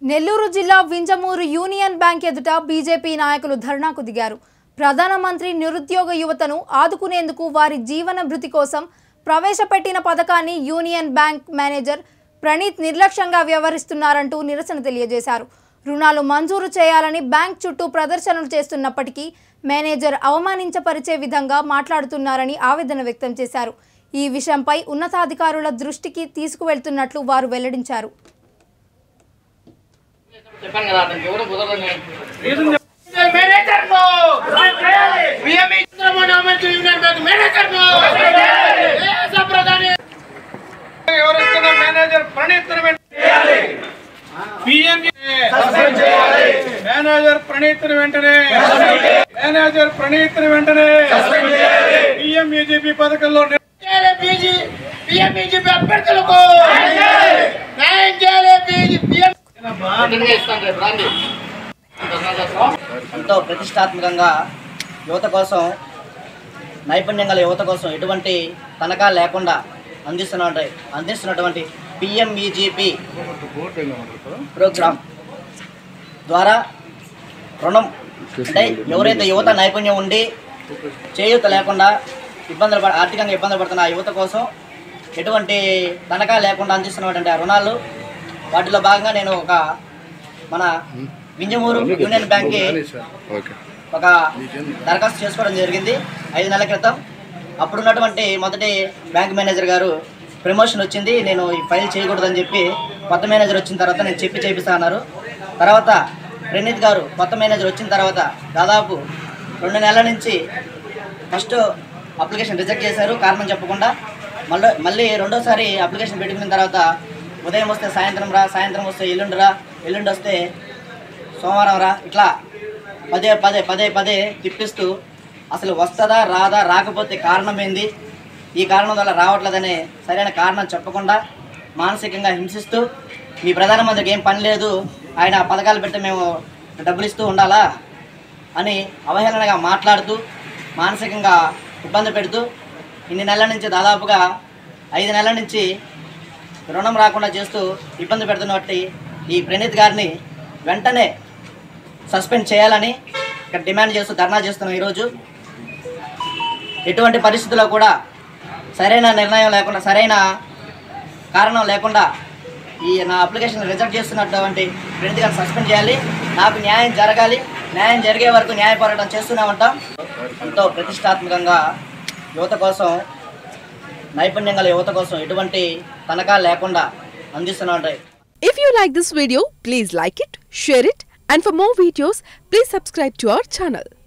నెల్లూరు జిల్లా Vinjamur Union Bank ఎదుట BJP నాయకులు ధర్నాకు దిగారు ప్రధానమంత్రి నిరుద్యోగ యువతను ఆదుకునేందుకు వారి జీవన భృతి కోసం ప్రవేశపెట్టిన పథకాన్ని యూనియన్ బ్యాంక్ మేనేజర్ ప్రణీత్ నిర్లక్ష్యంగా వ్యవహరిస్తున్నారంటూ నిరసన తెలియజేశారు రుణాలు మంజూరు చేయాలని బ్యాంక్ చుట్టూ ప్రదర్శనలు చేస్తున్నప్పటికీ మేనేజర్ అవమానించపరిచే విధంగా మాట్లాడుతున్నారని ఆవేదన వ్యక్తం చేశారు ఈ విషయంపై ఉన్నతాధికారుల దృష్టికి తీసుకువెళ్తున్నట్లు వారు వెల్లడించారు చెప్పాను కదా అతనికి ఎవరు కుదరదని మేనేజర్ ను విఎంఈ Chandrababu Naidu Union Bank manager ను దేశ ప్రధాని ఎవరిస్తున్న manager Praneeth PM manager Praneeth వెంటనే మేనేజర్ ప్రణీత్ వెంటనే పిఎంఈజీపీ పథకంలో ని- బీజీ పిఎంఈజీపీ అభ్యర్థులకు న్యాయం చేయాలి బీజీ పిఎం రిటర్న్గా ఇస్తాను రేపు రాండి ధర్నా చేస్తాం. ఎంతో ప్రతిష్టాత్మకంగా యువత కోసం నైపుణ్యం గల యువత కోసం ఎటువంటి తనఖా లేకుండా అందిస్తున్న అందిస్తున్నటువంటి పిఎంఈజీపీ ప్రోగ్రామ్ ద్వారా రుణం అంటే ఎవరైతే యువత నైపుణ్యం ఉండి చేయూత లేకుండా ఇబ్బందులు పడ ఆర్థికంగా ఇబ్బంది పడుతున్న ఆ యువత కోసం ఎటువంటి తనఖా లేకుండా అందిస్తున్నటువంటి ఆ రుణాలు వాటిలో భాగంగా నేను ఒక మన వింజమూరు యూనియన్ బ్యాంక్కి ఒక దరఖాస్తు చేసుకోవడం జరిగింది ఐదు నెలల క్రితం అప్పుడున్నటువంటి మొదటి బ్యాంక్ మేనేజర్ గారు ప్రమోషన్ వచ్చింది నేను ఈ ఫైల్ చేయకూడదని చెప్పి కొత్త మేనేజర్ వచ్చిన తర్వాత నేను చెప్పి చేపిస్తా అన్నారు తర్వాత ప్రణీత్ గారు కొత్త మేనేజర్ వచ్చిన తర్వాత దాదాపు రెండు నెలల నుంచి ఫస్ట్ అప్లికేషన్ రిజెక్ట్ చేశారు కారణం చెప్పకుండా మళ్ళీ మళ్ళీ రెండోసారి అప్లికేషన్ పెట్టుకున్న తర్వాత ఉదయం వస్తే సాయంత్రం రా సాయంత్రం వస్తే ఎల్లుండి రా ఎల్లుండి వస్తే సోమవారం రా ఇట్లా పదే పదే పదే పదే తిప్పిస్తూ అసలు వస్తుందా రాదా రాకపోతే కారణం ఏంది ఈ కారణం వల్ల రావట్లేదనే సరైన కారణం చెప్పకుండా మానసికంగా హింసిస్తూ మీ ప్రధానమంత్రికి ఏం పని లేదు ఆయన పథకాలు పెడితే మేము డబ్బులు ఇస్తూ ఉండాలా అని అవహేళనగా మాట్లాడుతూ మానసికంగా ఇబ్బంది పెడుతూ ఇన్ని నెలల నుంచి దాదాపుగా ఐదు నెలల నుంచి రుణం రాకుండా చేస్తూ ఇబ్బంది పెడుతున్నట్టు ఈ ప్రణీత్ గారిని వెంటనే సస్పెండ్ చేయాలని ఇక్కడ డిమాండ్ చేస్తూ ధర్నా చేస్తున్నాం ఈరోజు ఎటువంటి పరిస్థితుల్లో కూడా సరైన నిర్ణయం లేకుండా సరైన కారణం లేకుండా ఈ నా అప్లికేషన్ రిజెక్ట్ చేస్తున్నటువంటి ప్రణీత్ గారిని సస్పెండ్ చేయాలి నాకు న్యాయం జరగాలి న్యాయం జరిగే వరకు న్యాయ పోరాటం చేస్తూనే ఉంటాం ఎంతో ప్రతిష్టాత్మకంగా యువత కోసం నైపుణ్యం గల యువత కోసం ఎటువంటి తనఖా లేకుండా అందిస్తున్న If you like this video, please like it, share it, and for more videos, please subscribe to our channel.